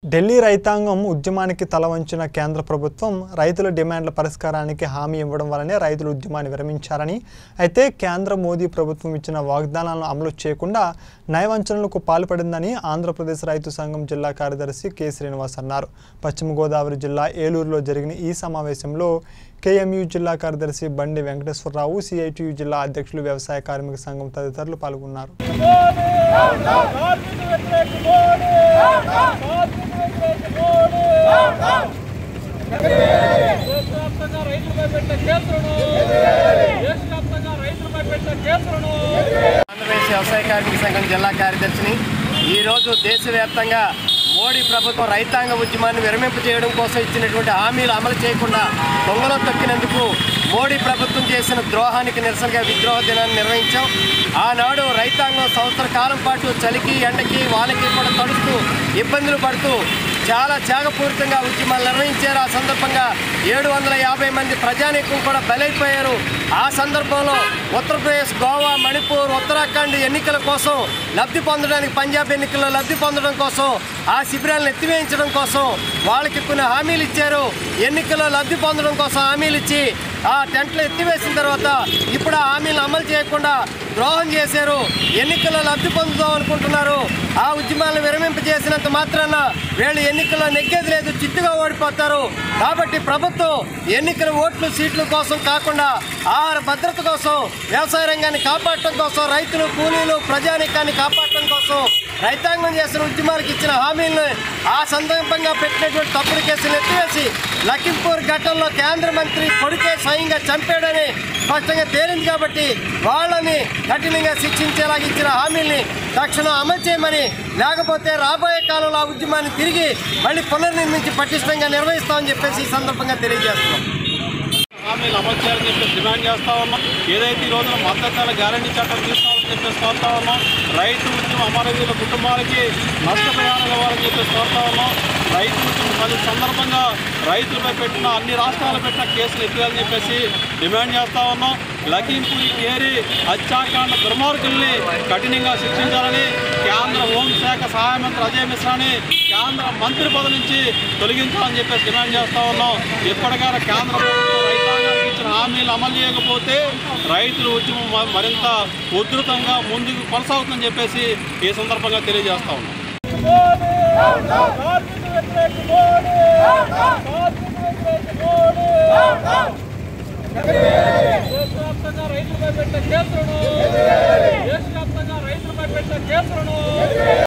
ఢిల్లీ రైతాంగం ఉద్యమానికి తల వంచిన కేంద్ర ప్రభుత్వం రైతుల డిమాండ్ల పరిష్కారానికి హామీ ఇవ్వడం వల్లనే రైతులు ఉద్యమాన్ని విరమించారని అయితే కేంద్ర మోదీ ప్రభుత్వం ఇచ్చిన వాగ్దానాలను అమలు చేయకుండా నయవంచనలకు పాల్పడిందని ఆంధ్రప్రదేశ్ రైతు సంఘం జిల్లా కార్యదర్శి కె శ్రీనివాస్ అన్నారు పశ్చిమ గోదావరి జిల్లా ఏలూరులో జరిగిన ఈ సమావేశంలో కేఎంయు జిల్లా కార్యదర్శి బండి వెంకటేశ్వరరావు సిఐటియు జిల్లా అధ్యక్షులు వ్యవసాయ కార్మిక సంఘం తదితరులు పాల్గొన్నారు దేశవ్యాప్తంగా రైతులపై పెట్టే కేసులను దేశవ్యాప్తంగా రైతులపై పెట్టే కేసులను ఆంధ్రప్రదేశ్ వ్యవసాయ కార్మిక సంఘం జిల్లా కార్యదర్శిని ఈరోజు దేశవ్యాప్తంగా మోడీ ప్రభుత్వం రైతాంగ ఉద్యమాన్ని విరమింప చేయడం కోసం ఇచ్చినటువంటి హామీలు అమలు చేయకుండా దొంగలో తొక్కినందుకు మోడీ ప్రభుత్వం చేసిన ద్రోహానికి నిరసనగా విద్రోహ దినాన్ని నిర్వహించాం ఆనాడు రైతాంగం సంవత్సర కాలం పాటు చలికి ఎండకి వానకి కూడా తడుస్తూ ఇబ్బందులు పడుతూ చాలా త్యాగపూరితంగా ఉద్యమాలు నిర్వహించారు ఆ సందర్భంగా ఏడు వందల యాభై మంది ప్రజానీకం కూడా బలైపోయారు ఆ సందర్భంలో ఉత్తరప్రదేశ్ గోవా మణిపూర్ ఉత్తరాఖండ్ ఎన్నికల కోసం లబ్ధి పొందడానికి పంజాబ్ ఎన్నికల్లో లబ్ధి పొందడం కోసం ఆ శిబిరాలను ఎత్తివేయించడం కోసం వాళ్ళకి కొన్ని హామీలు ఇచ్చారు ఎన్నికల్లో లబ్ధి పొందడం కోసం హామీలు ఇచ్చి ఆ టెంట్లు ఎత్తివేసిన తర్వాత ఇప్పుడు ఆ హామీలను అమలు చేయకుండా ద్రోహం చేశారు ఎన్నికల్లో లబ్ధి పొందుదాం అనుకుంటున్నారు ఆ ఉద్యమాలను విరమింపజేసినంత మాత్రాన వీళ్ళు ఎన్నికల్లో నెగ్గేది లేదు చిత్తుగా ఓడిపోతారు కాబట్టి ప్రభుత్వం ఎన్నికల ఓట్లు సీట్ల కోసం కాకుండా ఆహార భద్రత కోసం వ్యవసాయ రంగాన్ని కాపాడటం కోసం రైతులు కూలీలు ప్రజానీకాన్ని కాపాడటం కోసం రైతాంగం చేసిన ఉద్యమాలకు ఇచ్చిన హామీలను ఆ సందర్భంగా పెట్టినటువంటి తప్పుడు కేసులు ఎత్తివేసి లఖింపూర్ ఘట్టంలో కేంద్ర మంత్రి కొడుకే స్వయంగా చంపాడని స్పష్టంగా తేలింది కాబట్టి వాళ్ళని కఠినంగా శిక్షించేలాగా ఇచ్చిన హామీల్ని తక్షణం అమలు చేయమని లేకపోతే రాబోయే కాలంలో ఆ ఉద్యమాన్ని తిరిగి మళ్ళీ పునర్నిర్మించి పటిష్టంగా నిర్వహిస్తామని చెప్పేసి ఈ సందర్భంగా తెలియజేస్తున్నాం హామీలు అమలు చేయాలని చెప్పి డిమాండ్ చేస్తా ఉన్నాం ఏదైతే ఈ రోజున మద్దతు ధర గ్యారంటీ చట్టం తీసుకోవాలని చెప్పేసి కోరుతా ఉన్నాం రైతు ఉద్యమ అమరవీరుల కుటుంబాలకి నష్టపరిహారం ఇవ్వాలని చెప్పేసి కోరుతా ఉన్నాం రైతు ఉద్యమ పది సందర్భంగా రైతులపై పెట్టిన అన్ని రాష్ట్రాలు పెట్టిన కేసులు ఎత్తివేయాలని చెప్పేసి డిమాండ్ చేస్తా ఉన్నాం లఖీంపూరి కేరి హత్యాకాండ దుర్మార్గుల్ని కఠినంగా శిక్షించాలని కేంద్ర హోంశాఖ సహాయ మంత్రి అజయ్ మిశ్రాని కేంద్ర మంత్రి పదవి నుంచి తొలగించాలని చెప్పేసి డిమాండ్ చేస్తా ఉన్నాం ఎప్పటికైనా కేంద్ర ప్రభుత్వం రైతాంగానికి ఇచ్చిన హామీలు అమలు చేయకపోతే రైతుల ఉద్యమం మ- మరింత ఉధృతంగా ముందుకు కొనసాగుతుందని చెప్పేసి ఈ సందర్భంగా తెలియజేస్తా ఉన్నాం దేశవ్యాప్తంగా రైతులపై పెట్టే కేసులను దేశవ్యాప్తంగా రైతులపై పెట్టే కేసులను